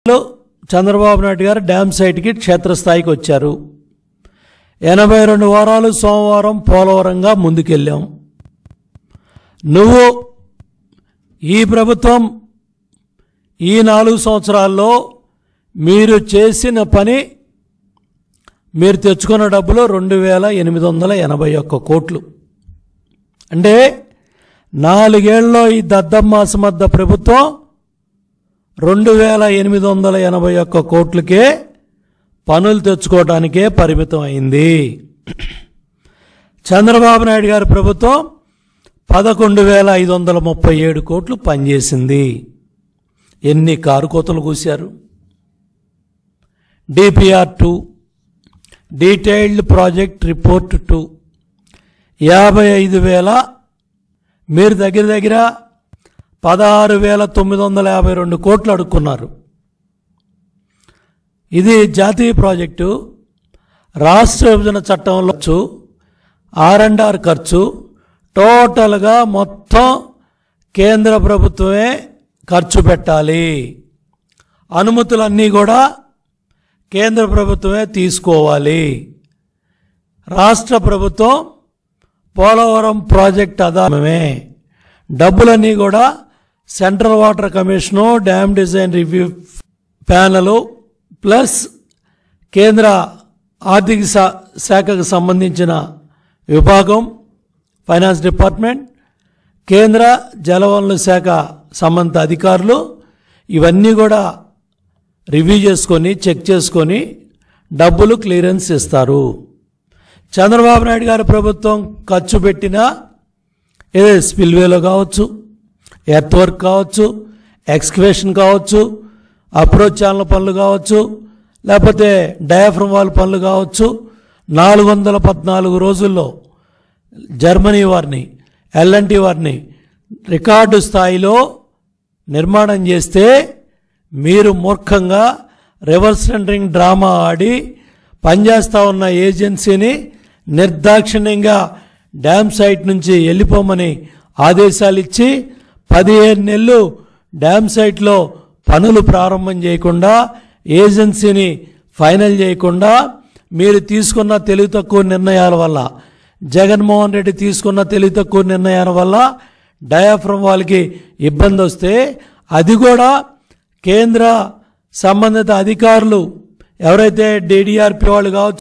చంద్రబాబు నాయుడు గారు డ్యామ్ సైట్కి క్షేత్రస్థాయికి వచ్చారు ఎనభై రెండు వారాలు సోమవారం పోలవరంగా ముందుకెళ్ళాం నువ్వు ఈ ప్రభుత్వం ఈ నాలుగు సంవత్సరాల్లో మీరు చేసిన పని మీరు తెచ్చుకున్న డబ్బులు రెండు వేల ఎనిమిది వందల ఎనభై ఒక్క కోట్లు అంటే నాలుగేళ్లలో ఈ దద్దమ్మ అసమర్థ ప్రభుత్వం రెండు వేల ఎనిమిది వందల ఎనభై ఒక్క కోట్లకే పనులు తెచ్చుకోవడానికే పరిమితం అయింది చంద్రబాబు నాయుడు గారి ప్రభుత్వం పదకొండు వేల ఐదు వందల ముప్పై ఏడు కోట్లు పనిచేసింది ఎన్ని కారు కోతలు కూశారు DPR two detailed project report two యాభై ఐదు వేల మీరు దగ్గర దగ్గర పదహారు వేల తొమ్మిది వందల యాభై రెండు కోట్లు అడుక్కున్నారు ఇది జాతీయ ప్రాజెక్టు రాష్ట్ర విభజన చట్టంలో ఖర్చు ఆర్ అండ్ ఆర్ ఖర్చు టోటల్గా మొత్తం కేంద్ర ప్రభుత్వమే ఖర్చు పెట్టాలి అనుమతులన్నీ కూడా కేంద్ర ప్రభుత్వమే తీసుకోవాలి రాష్ట్ర ప్రభుత్వం పోలవరం ప్రాజెక్ట్ ఆధారమే డబ్బులన్నీ కూడా central water commission dam design review panel plus కేంద్ర ఆర్థిక శా- శాఖకు సంబంధించిన విభాగం ఫైనాన్స్ డిపార్ట్మెంట్ కేంద్ర జలవనరుల శాఖ సంబంధిత అధికారులు ఇవన్నీ కూడా రివ్యూ చేసుకొని చెక్ చేసుకొని డబ్బులు క్లియరెన్స్ ఇస్తారు చంద్రబాబు నాయుడు గారి ప్రభుత్వం ఖర్చు పెట్టిన ఏదో స్పిల్వేలో కావచ్చు ఎర్త్ వర్క్ కావచ్చు ఎక్స్కవేషన్ కావచ్చు అప్రోచ్ ఛానల్ పనులు కావచ్చు లేకపోతే డయాఫ్రమ్ వాల్ పనులు కావచ్చు నాలుగు వందల పద్నాలుగు రోజుల్లో జర్మనీ వారిని ఎల్ఎన్టీ వారిని రికార్డు స్థాయిలో నిర్మాణం చేస్తే మీరు మూర్ఖంగా రివర్స్ టెండరింగ్ డ్రామా ఆడి పనిచేస్తా ఉన్న ఏజెన్సీని నిర్దాక్షిణ్యంగా డ్యామ్ సైట్ నుంచి వెళ్ళిపోమని ఆదేశాలు ఇచ్చి పదిహేను నెలలు డ్యామ్ సైట్లో పనులు ప్రారంభం చేయకుండా ఏజెన్సీని ఫైనల్ చేయకుండా మీరు తీసుకున్న తెలివి తక్కువ నిర్ణయాల వల్ల జగన్మోహన్ రెడ్డి తీసుకున్న తెలివి తక్కువ నిర్ణయాల వల్ల డయాఫ్రమ్ వాళ్ళకి ఇబ్బంది వస్తే అది కూడా కేంద్ర సంబంధిత అధికారులు ఎవరైతే డీడీఆర్పీ వాళ్ళు కావచ్చు